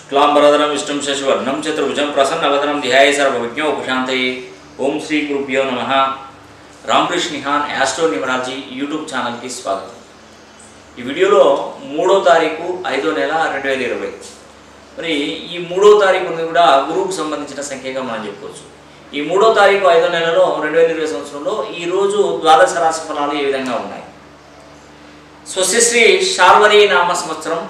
శుక్లాంబరధరం విష్ణుం శశివర్ణం చతుర్భుజం ప్రసన్నవదనం ధ్యాయ సర్వవిజ్ఞోపశాంతయే ఓం శ్రీ గురుభ్యో నమ రామకృష్ణ నిహాన్ యాస్ట్రో న్యూమరాలజీ యూట్యూబ్ ఛానల్కి స్వాగతం ఈ వీడియోలో మూడో తారీఖు ఐదో నెల రెండు వేల ఇరవై మరి ఈ మూడో తారీఖు అనేది కూడా గురువుకు సంబంధించిన సంఖ్యగా మనం చెప్పుకోవచ్చు ఈ మూడో తారీఖు ఐదో నెలలో రెండు వేల ఇరవై సంవత్సరంలో ఈ రోజు ద్వాదశ రాశి ఫలాలు ఏ విధంగా ఉన్నాయి స్వస్యశ్రీ శార్వరీ నామ సంవత్సరం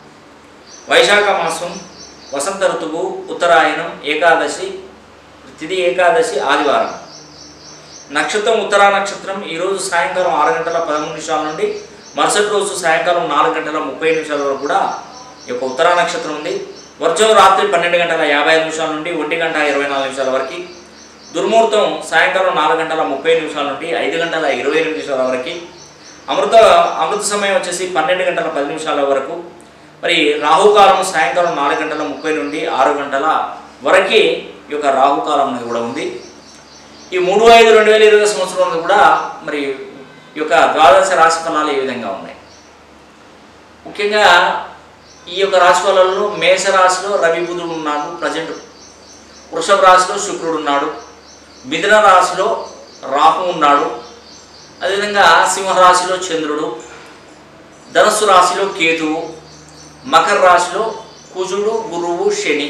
వైశాఖ మాసం వసంత ఋతువు ఉత్తరాయణం ఏకాదశి తిది ఏకాదశి ఆదివారం నక్షత్రం ఉత్తరా నక్షత్రం ఈరోజు సాయంకాలం ఆరు గంటల పదమూడు నిమిషాల నుండి మరుసటి రోజు సాయంకాలం నాలుగు గంటల ముప్పై నిమిషాల వరకు కూడా ఈ యొక్క ఉత్తరా నక్షత్రం ఉంది వర్జం రాత్రి పన్నెండు గంటల యాభై ఐదు నిమిషాల నుండి ఒంటి గంట ఇరవై నాలుగు నిమిషాల వరకు దుర్ముహూర్తం సాయంకాలం నాలుగు గంటల ముప్పై నిమిషాల నుండి ఐదు గంటల ఇరవై ఎనిమిది నిమిషాల వరకు అమృత అమృత సమయం వచ్చేసి పన్నెండు గంటల పది నిమిషాల వరకు మరి రాహుకాలం సాయంకాలం నాలుగు గంటల ముప్పై నుండి ఆరు గంటల వరకు ఈ యొక్క రాహుకాలం అనేది కూడా ఉంది ఈ మూడు ఐదు రెండు వేల ఇరవై సంవత్సరంలో కూడా మరి ఈ యొక్క ద్వాదశ రాశి ఫలాలు ఏ విధంగా ఉన్నాయి ముఖ్యంగా ఈ యొక్క రాశి ఫలాల్లో మేష రాశిలో రవి బుధుడు ఉన్నాడు ప్రజెంట్ వృషభ రాశిలో శుక్రుడు ఉన్నాడు మిథున రాశిలో రాహు ఉన్నాడు అదేవిధంగా సింహరాశిలో చంద్రుడు ధనస్సు రాశిలో కేతువు మకర రాశిలో కుజుడు గురువు శని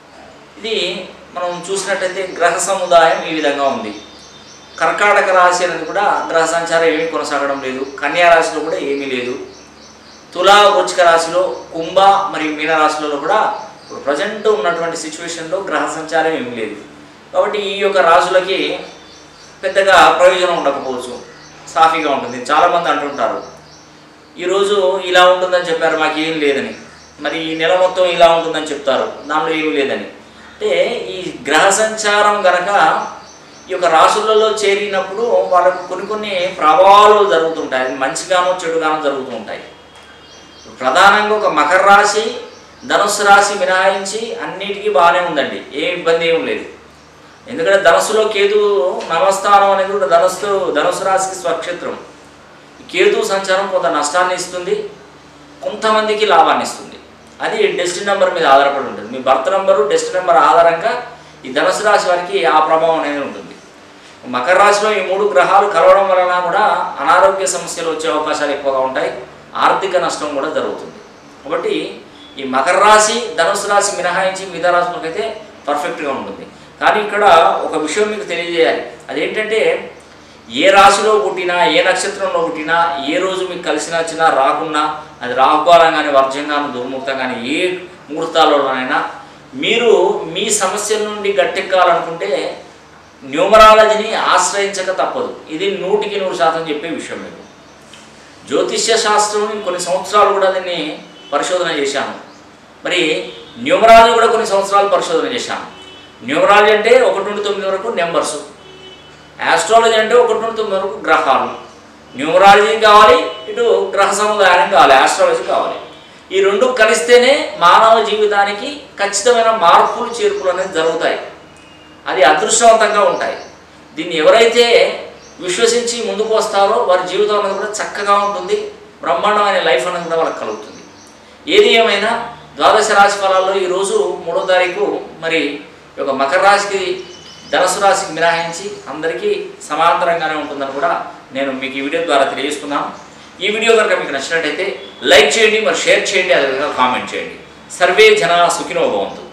ఇది మనం చూసినట్టయితే గ్రహ సముదాయం ఈ విధంగా ఉంది కర్కాటక రాశి అనేది కూడా గ్రహ సంచారం ఏమీ కొనసాగడం లేదు కన్యా రాశిలో కూడా ఏమీ లేదు తులా వృచ్చిక రాశిలో కుంభ మరియు మీన రాశులలో కూడా ఇప్పుడు ప్రజెంట్ ఉన్నటువంటి సిచ్యువేషన్లో గ్రహ సంచారం ఏమీ లేదు కాబట్టి ఈ యొక్క రాశులకి పెద్దగా ప్రయోజనం ఉండకపోవచ్చు సాఫీగా ఉంటుంది చాలామంది అంటుంటారు ఈరోజు ఇలా ఉంటుందని చెప్పారు మాకు ఏం లేదని మరి ఈ నెల మొత్తం ఇలా ఉంటుందని చెప్తారు దానిలో ఏమీ లేదని అంటే ఈ గ్రహ సంచారం గనక ఈ యొక్క రాశులలో చేరినప్పుడు వాళ్ళకు కొన్ని కొన్ని ప్రభావాలు జరుగుతుంటాయి అది మంచిగానో చెడుగానో జరుగుతూ ఉంటాయి ప్రధానంగా ఒక మకర రాశి ధనుసు రాశి మినహాయించి అన్నిటికీ బాగానే ఉందండి ఏ ఇబ్బంది ఏం లేదు ఎందుకంటే ధనుసులో కేతు నవస్థానం అనేది కూడా ధనుసు ధనుసు రాశికి స్వక్షేత్రం కేతు సంచారం కొంత నష్టాన్ని ఇస్తుంది కొంతమందికి లాభాన్ని ఇస్తుంది అది డెస్టిన్ నెంబర్ మీద ఆధారపడి ఉంటుంది మీ బర్త్ నెంబరు డెస్టిన్ నెంబర్ ఆధారంగా ఈ ధనుసు రాశి వారికి ఆ ప్రభావం అనేది ఉంటుంది మకర రాశిలో ఈ మూడు గ్రహాలు కలవడం వలన కూడా అనారోగ్య సమస్యలు వచ్చే అవకాశాలు ఎక్కువగా ఉంటాయి ఆర్థిక నష్టం కూడా జరుగుతుంది కాబట్టి ఈ మకర రాశి ధనుసు రాశి మినహాయించి మిగతా రాశులకైతే పర్ఫెక్ట్గా ఉంటుంది కానీ ఇక్కడ ఒక విషయం మీకు తెలియజేయాలి అదేంటంటే ఏ రాశిలో పుట్టినా ఏ నక్షత్రంలో పుట్టినా ఏ రోజు మీకు కలిసిన వచ్చినా రాకున్నా అది రాహుకాలం కానీ వర్జం కానీ దుర్ముహూర్తం కానీ ఏ ముహూర్తాల్లోనైనా మీరు మీ సమస్యల నుండి గట్టెక్కాలనుకుంటే న్యూమరాలజీని ఆశ్రయించక తప్పదు ఇది నూటికి నూరు శాతం చెప్పే విషయం మీకు జ్యోతిష్య శాస్త్రం కొన్ని సంవత్సరాలు కూడా దీన్ని పరిశోధన చేశాను మరి న్యూమరాలజీ కూడా కొన్ని సంవత్సరాలు పరిశోధన చేశాను న్యూమరాలజీ అంటే ఒకటి నుండి తొమ్మిది వరకు నెంబర్స్ ఆస్ట్రాలజీ అంటే ఒకటి నుండి తొమ్మిది వరకు గ్రహాలు న్యూమరాలజీ కావాలి ఇటు గ్రహ సముదాయం కావాలి ఆస్ట్రాలజీ కావాలి ఈ రెండు కలిస్తేనే మానవ జీవితానికి ఖచ్చితమైన మార్పులు చేర్పులు అనేది జరుగుతాయి అది అదృష్టవంతంగా ఉంటాయి దీన్ని ఎవరైతే విశ్వసించి ముందుకు వస్తారో వారి జీవితం అనేది కూడా చక్కగా ఉంటుంది బ్రహ్మాండమైన లైఫ్ అనేది కూడా వాళ్ళకి కలుగుతుంది ఏది ఏమైనా ద్వాదశ రాశి ఫలాల్లో ఈరోజు మూడో తారీఖు మరి ఈ యొక్క మకర రాశికి ధనుసు రాశికి మినహాయించి అందరికీ సమాంతరంగానే ఉంటుందని కూడా నేను మీకు ఈ వీడియో ద్వారా తెలియజేస్తున్నాను ఈ వీడియో కనుక మీకు నచ్చినట్టయితే లైక్ చేయండి మరి షేర్ చేయండి అదేవిధంగా కామెంట్ చేయండి సర్వే జన సుఖినో భవంతు